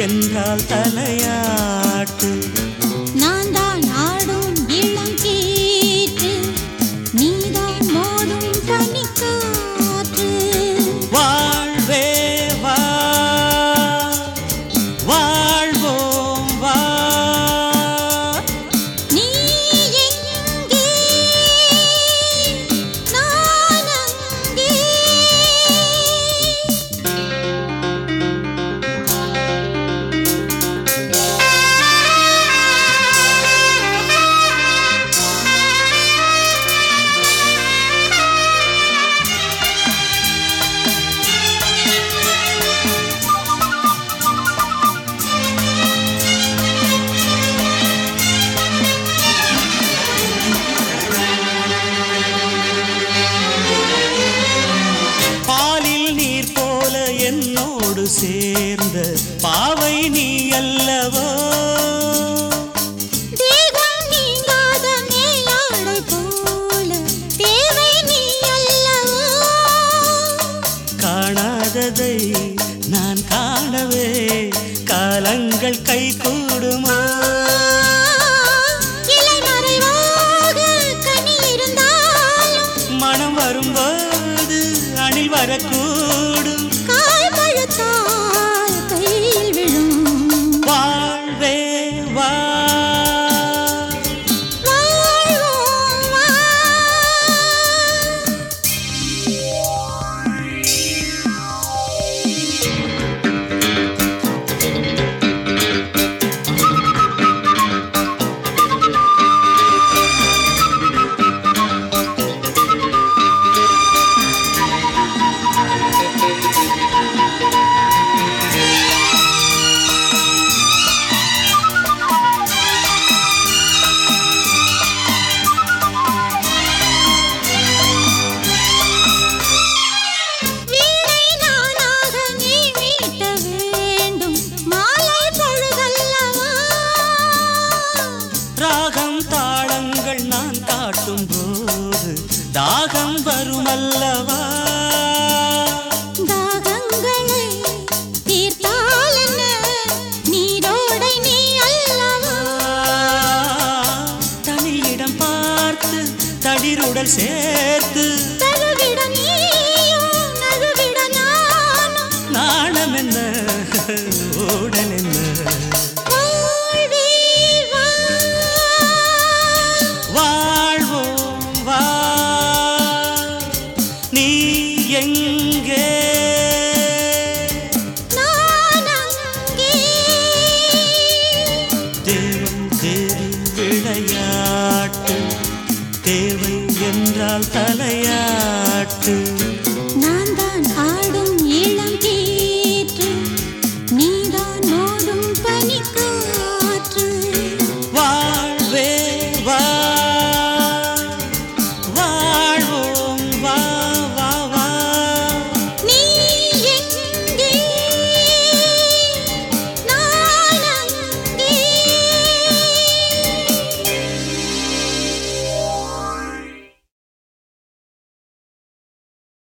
என்றால் தலையாட்டு நான் தான் ஆடும் இளங்கீற்று நீதான் மோதும் பனிக்காற்று வாழ்வே வா வாழ்வோம் வா நீ எங்கே நான் அங்கே பாலில் நீர் போல என்னோடு சேர்ந்த பாவை நீ அல்லவோ தேகம் நீங்காத மேலாடை போல தேவை நீ அல்லவோ காணாததை நான் காணவே காலங்கள் கை கூடுமா இலை மறைவாக கனி இருந்தாலும் மனம் வரும்போது அணில் வரக்கூடும் காய் பழுத்தால் கையில் விழும் வாழ்வே வா வாழ்வோம் வா. வீணை நானாக நீ மீட்ட வேண்டும் மாலை பொழுதல்லவா ராகம் தாளங்கள் நான் காட்டும் போது தாகம் வருமல்லவா தாகங்களை தீர்த்தால் என்ன நீரோடை நீ அல்லவா தனியிடம் பார்த்து தடிருடல் சேர